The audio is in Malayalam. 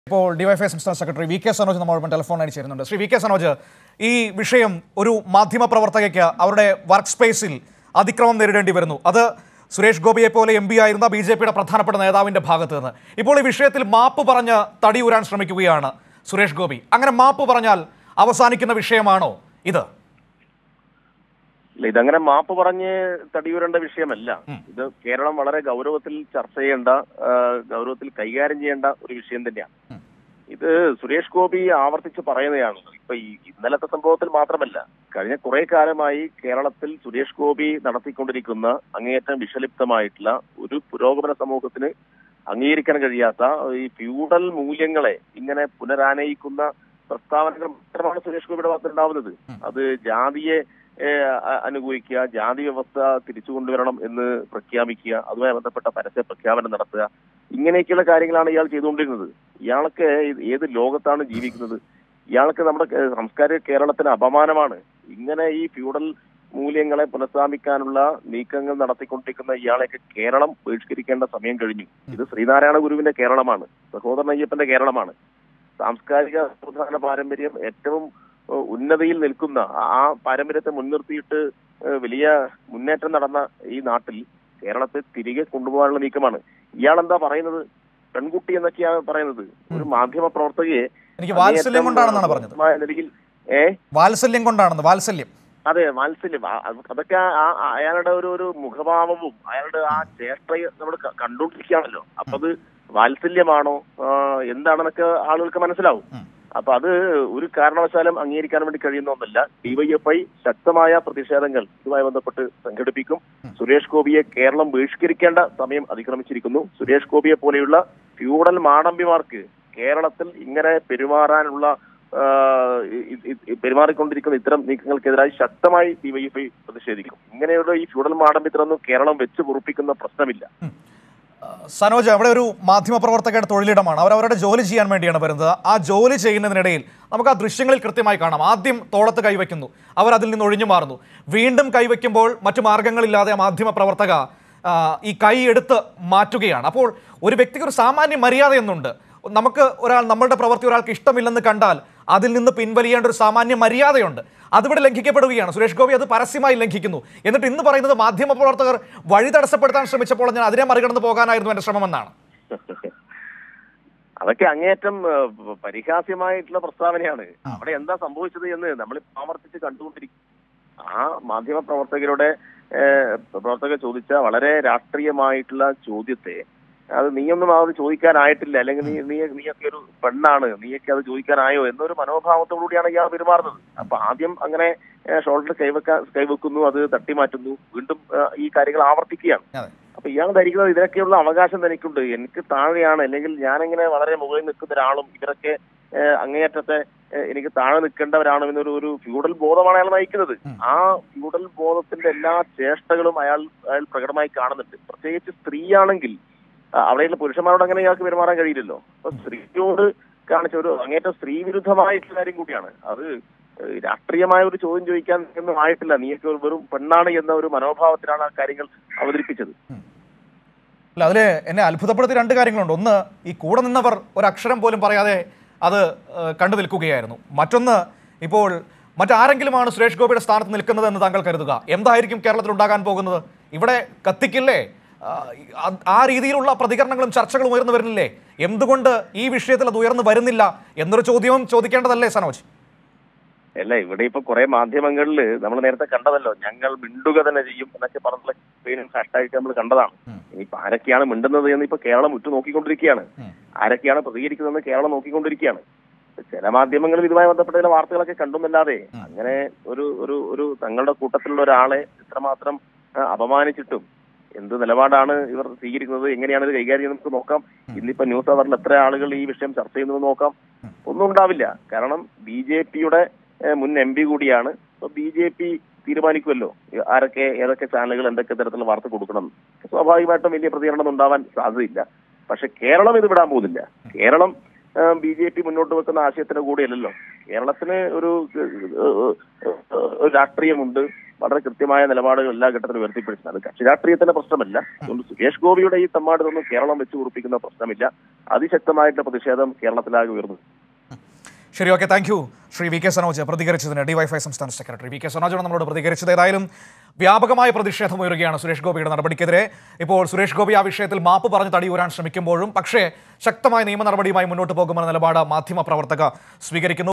ഇപ്പോൾ ഡിവൈഫൈ സംസ്ഥാന സെക്രട്ടറി വി കെ സനോജ് നമ്മോടൊപ്പം ടെലിഫോണിൽ ചേരുന്നുണ്ട് ശ്രീ വി കെ സനോജ് ഈ വിഷയം ഒരു മാധ്യമ പ്രവർത്തകയ്ക്ക് അവരുടെ വർക്ക് സ്പേസിൽ അതിക്രമം നേരിടേണ്ടി വരുന്നു അത് സുരേഷ് ഗോപിയെ പോലെ എം പി ആയിരുന്ന ബി ജെ പിയുടെ പ്രധാനപ്പെട്ട നേതാവിന്റെ ഭാഗത്ത് നിന്ന് ഇപ്പോൾ ഈ വിഷയത്തിൽ മാപ്പ് പറഞ്ഞ് തടിയൂരാൻ ശ്രമിക്കുകയാണ് സുരേഷ് ഗോപി അങ്ങനെ മാപ്പ് പറഞ്ഞാൽ അവസാനിക്കുന്ന വിഷയമാണോ ഇത് ഇല്ല ഇതങ്ങനെ മാപ്പ് പറഞ്ഞ് തടിയൂരേണ്ട വിഷയമല്ല ഇത് കേരളം വളരെ ഗൗരവത്തിൽ ചർച്ച ചെയ്യേണ്ട ആ, ഗൗരവത്തിൽ കൈകാര്യം ചെയ്യേണ്ട ഒരു വിഷയം തന്നെയാണ് ഇത് സുരേഷ് ഗോപി ആവർത്തിച്ച് പറയുന്നതാണ് ഇപ്പൊ ഈ ഇന്നലത്തെ സംഭവത്തിൽ മാത്രമല്ല കഴിഞ്ഞ കുറെ കാലമായി കേരളത്തിൽ സുരേഷ് ഗോപി നടത്തിക്കൊണ്ടിരിക്കുന്ന അങ്ങേയറ്റം വിഷലിപ്തമായിട്ടുള്ള ഒരു പുരോഗമന സമൂഹത്തിന് അംഗീകരിക്കാൻ കഴിയാത്ത ഈ ഫ്യൂഡൽ മൂല്യങ്ങളെ ഇങ്ങനെ പുനരാനയിക്കുന്ന പ്രസ്താവനകൾ മാത്രമാണ് സുരേഷ് ഗോപിയുടെ ഭാഗത്തുണ്ടാവുന്നത് അത് ജാതിയെ ഏഹ്, അ- അനുകൂലിക്കുക ജാതി വ്യവസ്ഥ തിരിച്ചു കൊണ്ടുവരണം എന്ന് പ്രഖ്യാപിക്കുക അതുമായി ബന്ധപ്പെട്ട പരസ്യ പ്രഖ്യാപനം നടത്തുക ഇങ്ങനെയൊക്കെയുള്ള കാര്യങ്ങളാണ് ഇയാൾ ചെയ്തുകൊണ്ടിരുന്നത് ഇയാൾക്ക് ഇത് ഏത് ലോകത്താണ് ജീവിക്കുന്നത് ഇയാൾക്ക് നമ്മുടെ കേ- സാംസ്കാരിക കേരളത്തിന് അപമാനമാണ് ഇങ്ങനെ ഈ ഫ്യൂഡൽ മൂല്യങ്ങളെ പുനഃസ്ഥാപിക്കാനുള്ള നീക്കങ്ങൾ നടത്തിക്കൊണ്ടിരിക്കുന്ന ഇയാളെയൊക്കെ കേരളം ബഹിഷ്കരിക്കേണ്ട സമയം കഴിഞ്ഞു ഇത് ശ്രീനാരായണ ഗുരുവിന്റെ കേരളമാണ് സഹോദരൻ അയ്യപ്പന്റെ കേരളമാണ് സാംസ്കാരിക പ്രധാന പാരമ്പര്യം ഏറ്റവും ഏഹ്, ഉന്നതിയിൽ നിൽക്കുന്ന ആ പാരമ്പര്യത്തെ മുൻനിർത്തിയിട്ട് ഏഹ്, വലിയ മുന്നേറ്റം നടന്ന ഈ നാട്ടിൽ കേരളത്തെ തിരികെ കൊണ്ടുപോകാനുള്ള നീക്കമാണ് ഇയാൾ എന്താ പറയുന്നത് പെൺകുട്ടി എന്നൊക്കെയാണ് പറയുന്നത് ഒരു മാധ്യമ പ്രവർത്തകയെ എനിക്ക് വാത്സല്യം കൊണ്ടാണെന്നാണ് പറഞ്ഞത് മോശമായ നിലയിൽ ഏ വാത്സല്യം കൊണ്ടാണെന്ന് വാത്സല്യം അതെ വാത്സല്യം ആ- അത് അതൊക്കെ ആ- ആ- അയാളുടെ ഒരു ഒരു മുഖഭാവവും അയാളുടെ ആ ചേഷ്ടയും നമ്മൾ കണ്ടുകൊണ്ടിരിക്കുകയാണല്ലോ അപ്പൊ അത് വാത്സല്യമാണോ ആ, എന്താണെന്നൊക്കെ ആളുകൾക്ക് മനസ്സിലാവും ഉം. അപ്പൊ അത് ഒരു കാരണവശാലും അംഗീകരിക്കാൻ വേണ്ടി കഴിയുന്ന ഒന്നല്ല ഡിവൈഎഫ്ഐ ശക്തമായ പ്രതിഷേധങ്ങൾ ഇതുമായി ബന്ധപ്പെട്ട് സംഘടിപ്പിക്കും സുരേഷ് ഗോപിയെ കേരളം ബഹിഷ്കരിക്കേണ്ട സമയം അതിക്രമിച്ചിരിക്കുന്നു സുരേഷ് ഗോപിയെ പോലെയുള്ള ഫ്യൂഡൽ മാടമ്പിമാർക്ക് കേരളത്തിൽ ഇങ്ങനെ പെരുമാറാനുള്ള ആ, ഇ- ഇ- ഇ- പെരുമാറിക്കൊണ്ടിരിക്കുന്ന ഇത്തരം നീക്കങ്ങൾക്കെതിരായി ശക്തമായി ഡിവൈഎഫ്ഐ പ്രതിഷേധിക്കും ഇങ്ങനെയുള്ള ഈ ഫ്യൂഡൽ മാടമ്പിത്തരൊന്നും കേരളം വെച്ച് പൊറുപ്പിക്കുന്ന പ്രശ്നമില്ല സനോജ് അവിടെ ഒരു മാധ്യമപ്രവർത്തകരുടെ തൊഴിലിടമാണ് അവർ അവരുടെ ജോലി ചെയ്യാൻ വേണ്ടിയാണ് വരുന്നത് ആ ജോലി ചെയ്യുന്നതിനിടയിൽ നമുക്ക് ആ ദൃശ്യങ്ങളിൽ കൃത്യമായി കാണാം ആദ്യം തോളത്ത് കൈവയ്ക്കുന്നു അവർ അതിൽ നിന്ന് ഒഴിഞ്ഞു മാറുന്നു വീണ്ടും കൈവയ്ക്കുമ്പോൾ മറ്റു മാർഗങ്ങളില്ലാതെ ആ മാധ്യമപ്രവർത്തക ആ, ഈ കൈ എടുത്ത് മാറ്റുകയാണ് അപ്പോൾ ഒരു വ്യക്തിക്ക് ഒരു സാമാന്യ മര്യാദ എന്നുണ്ട് നമുക്ക് ഒരാൾ നമ്മളുടെ പ്രവൃത്തി ഒരാൾക്ക് ഇഷ്ടമില്ലെന്ന് കണ്ടാൽ അതിൽ നിന്ന് പിൻവലിയേണ്ട ഒരു സാമാന്യ മര്യാദയുണ്ട് അതിവിടെ ലംഘിക്കപ്പെടുകയാണ് സുരേഷ് ഗോപി അത് പരസ്യമായി ലംഘിക്കുന്നു എന്നിട്ട് ഇന്ന് പറയുന്നത് മാധ്യമ പ്രവർത്തകർ വഴി തടസ്സപ്പെടുത്താൻ ശ്രമിച്ചപ്പോൾ ഞാൻ അതിനെ മറികടന്ന് പോകാനായിരുന്നു എന്റെ ശ്രമമെന്നാണ് അതൊക്കെ അങ്ങേയറ്റം ആ, പരിഹാസ്യമായിട്ടുള്ള പ്രസ്താവനയാണ് അവിടെ എന്താ സംഭവിച്ചത് എന്ന് നമ്മൾ ആവർത്തിച്ച് കണ്ടുകൊണ്ടിരിക്കും ആ മാധ്യമ പ്രവർത്തകരുടെ ഏഹ്, പ്രവർത്തകർ ചോദിച്ച വളരെ രാഷ്ട്രീയമായിട്ടുള്ള ചോദ്യത്തെ അത് നീയൊന്നും അത് ചോദിക്കാനായിട്ടില്ല അല്ലെങ്കിൽ നീ നീ നീയൊക്കെ ഒരു പെണ്ണാണ് നീയൊക്കെ അത് ചോദിക്കാനായോ എന്നൊരു മനോഭാവത്തോടുകൂടിയാണ് ഇയാൾ പെരുമാറുന്നത് അപ്പൊ ആദ്യം അങ്ങനെ ഷോൾഡർ കൈവെക്കാൻ കൈവെക്കുന്നു അത് തട്ടിമാറ്റുന്നു വീണ്ടും ആ, ഈ കാര്യങ്ങൾ ആവർത്തിക്കുകയാണ് അതെ അപ്പൊ ഇയാൾ ധരിക്കുന്നത് ഇതിനൊക്കെയുള്ള അവകാശം തനിക്കുണ്ട് എനിക്ക് താഴെയാണ് അല്ലെങ്കിൽ ഞാനിങ്ങനെ വളരെ മുകളിൽ നിൽക്കുന്ന ഒരാളും ഇവരൊക്കെ ഏഹ്, അങ്ങേയറ്റത്തെ ഏഹ്, എനിക്ക് താഴെ നിൽക്കേണ്ടവരാണ് എന്നൊരു ഒരു ഫ്യൂഡൽ ബോധമാണ് അയാൾ നയിക്കുന്നത് ആ ഫ്യൂഡൽ ബോധത്തിന്റെ എല്ലാ ചേഷ്ടകളും അയാൾ അയാൾ പ്രകടമായി കാണുന്നുണ്ട് പ്രത്യേകിച്ച് സ്ത്രീയാണെങ്കിൽ ആ, അവിടെയുള്ള പുരുഷന്മാരോട് അങ്ങനെ ഇയാൾക്ക് പെരുമാറാൻ കഴിയില്ലല്ലോ അപ്പൊ സ്ത്രീയോട് കാണിച്ച ഒരു അങ്ങേറ്റം സ്ത്രീ വിരുദ്ധമായിട്ടുള്ള കാര്യം കൂടിയാണ് അത് ഏഹ്, രാഷ്ട്രീയമായ ഒരു ചോദ്യം ചോദിക്കാൻ ഒന്നും ആയിട്ടില്ല നീയൊക്കെ ഒരു വെറും പെണ്ണാണ് എന്ന ഒരു മനോഭാവത്തിലാണ് ആ കാര്യങ്ങൾ അവതരിപ്പിച്ചത് അല്ല അതിൽ എന്നെ അത്ഭുതപ്പെടുത്തിയ രണ്ട് കാര്യങ്ങളുണ്ട് ഒന്ന് ഈ കൂടെ നിന്നവർ ഒരക്ഷരം പോലും പറയാതെ അത് ഏഹ്, കണ്ടു നിൽക്കുകയായിരുന്നു മറ്റൊന്ന് ഇപ്പോൾ മറ്റാരെങ്കിലുമാണ് സുരേഷ് ഗോപിയുടെ സ്ഥാനത്ത് നിൽക്കുന്നത് എന്ന് താങ്കൾ കരുതുക എന്തായിരിക്കും കേരളത്തിൽ ഉണ്ടാകാൻ പോകുന്നത് ഇവിടെ കത്തിക്കില്ലേ ആ, ആ- ആ രീതിയിലുള്ള പ്രതികരണങ്ങളും ചർച്ചകളും ഉയർന്നു വരുന്നില്ലേ എന്തുകൊണ്ട് ഈ വിഷയത്തിൽ അത് ഉയർന്നു വരുന്നില്ല എന്നൊരു ചോദ്യവും ചോദിക്കേണ്ടതല്ലേ സനോജ് അല്ല ഇവിടെ ഇപ്പൊ കുറെ മാധ്യമങ്ങളിൽ നമ്മൾ നേരത്തെ കണ്ടതല്ലോ ഞങ്ങൾ മിണ്ടുക തന്നെ ചെയ്യും എന്നൊക്കെ പറഞ്ഞിട്ടുള്ള സ്ക്രീനും ഹാഷ്ടാഗ് നമ്മൾ കണ്ടതാണ് ഇനിയിപ്പോ ആരൊക്കെയാണ് മിണ്ടുന്നത് എന്ന് ഇപ്പൊ കേരളം ഉറ്റു നോക്കിക്കൊണ്ടിരിക്കുകയാണ് ആരൊക്കെയാണ് പ്രതികരിക്കുന്നതെന്ന് കേരളം നോക്കിക്കൊണ്ടിരിക്കുകയാണ് ചില മാധ്യമങ്ങളിൽ ഇതുമായി ബന്ധപ്പെട്ട ചില വാർത്തകളൊക്കെ കണ്ടുന്നല്ലാതെ അങ്ങനെ ഒരു ഒരു ഒരു തങ്ങളുടെ കൂട്ടത്തിലുള്ള ഒരാളെ ഇത്രമാത്രം ആ, അപമാനിച്ചിട്ടും എന്ത് നിലപാടാണ് ഇവർ സ്വീകരിക്കുന്നത് എങ്ങനെയാണ് ഇത് കൈകാര്യം ചെയ്യുന്നത് നമുക്ക് നോക്കാം ഇന്നിപ്പോ ന്യൂസ് അവറിൽ എത്ര ആളുകൾ ഈ വിഷയം ചർച്ച ചെയ്യുന്നത് നോക്കാം ഒന്നും ഉണ്ടാവില്ല കാരണം ബി ജെ പിയുടെ മുൻ എം പി കൂടിയാണ് അപ്പൊ ബി ജെ പി തീരുമാനിക്കുമല്ലോ ആരൊക്കെ ഏതൊക്കെ ചാനലുകൾ എന്തൊക്കെ തരത്തിലുള്ള വാർത്ത കൊടുക്കണം സ്വാഭാവികമായിട്ടും വലിയ പ്രതികരണം ഉണ്ടാവാൻ സാധ്യതയില്ല പക്ഷെ കേരളം ഇത് വിടാൻ പോകുന്നില്ല കേരളം ബി ജെ പി മുന്നോട്ട് വെക്കുന്ന ആശയത്തിന്റെ കൂടെയല്ലല്ലോ കേരളത്തിന് ഒരു ഏഹ്, ഏഹ്, ഒരു രാഷ്ട്രീയമുണ്ട് വളരെ കൃത്യമായ നിലപാടുകൾ എല്ലാ ഘട്ടത്തിലും ഉയർത്തിപ്പിടിച്ചത് അത് കക്ഷി രാഷ്ട്രീയത്തിന്റെ പ്രശ്നമല്ല അതുകൊണ്ട് സുരേഷ് ഗോപിയുടെ ഈ തമ്മാടിതൊന്നും കേരളം വെച്ച് ഉറപ്പിക്കുന്ന പ്രശ്നമില്ല അതിശക്തമായിട്ടുള്ള പ്രതിഷേധം കേരളത്തിലാകെ ഉയർന്നു ശരി okay thank you Shri V K Sanoj പ്രതികരിച്ചതിന് ഡിവൈഫൈ സംസ്ഥാന സെക്രട്ടറി വി കെ സനോജാണ് നമ്മളോട് പ്രതികരിച്ചത് ഏതായാലും വ്യാപകമായ പ്രതിഷേധം ഉയരുകയാണ് സുരേഷ് ഗോപിയുടെ നടപടിക്കെതിരെ ഇപ്പോൾ സുരേഷ് ഗോപി ആ വിഷയത്തിൽ മാപ്പ് പറഞ്ഞ് തടിയൂരാൻ ശ്രമിക്കുമ്പോഴും പക്ഷേ ശക്തമായ നിയമ നടപടിയുമായി മുന്നോട്ട് പോകുമെന്ന നിലപാട് മാധ്യമ പ്രവർത്തക സ്വീകരിക്കുന്നു